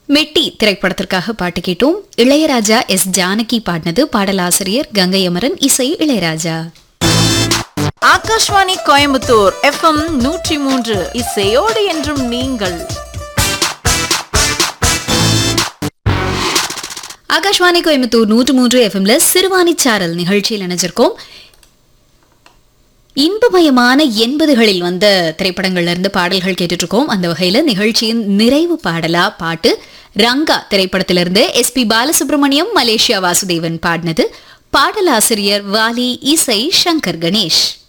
மெட்டி திரைப்படத்திற்காக பாட்டு கேட்டோம் இளையராஜா எஸ் ஜானகி பாடினது பாடலாசிரியர் கங்கை அமரன் இசை இளையராஜா ஆகாஷ்வாணி கோயம்புத்தூர் எஃப்எம் நூற்றி மூன்று இசையோடு என்றும் நீங்கள் ஆகாஷ்வாணி கோயம்புத்தூர் நூற்று மூன்று எஃப்எம்ல சிறுவாணி சாரல் நிகழ்ச்சியில் இணைஞ்சிருக்கோம் இன்பமயமான எண்பதுகளில் வந்த திரைப்படங்கள்ல இருந்து பாடல்கள் கேட்டுட்டு இருக்கோம் அந்த வகையில நிகழ்ச்சியின் நிறைவு பாடலா பாட்டு ரங்கா திரைப்படத்திலிருந்து S P Balasubrahmanyam Malaysia Vasudevan பாடினது பாடலாசிரியர் வாலி இசை சங்கர் கணேஷ்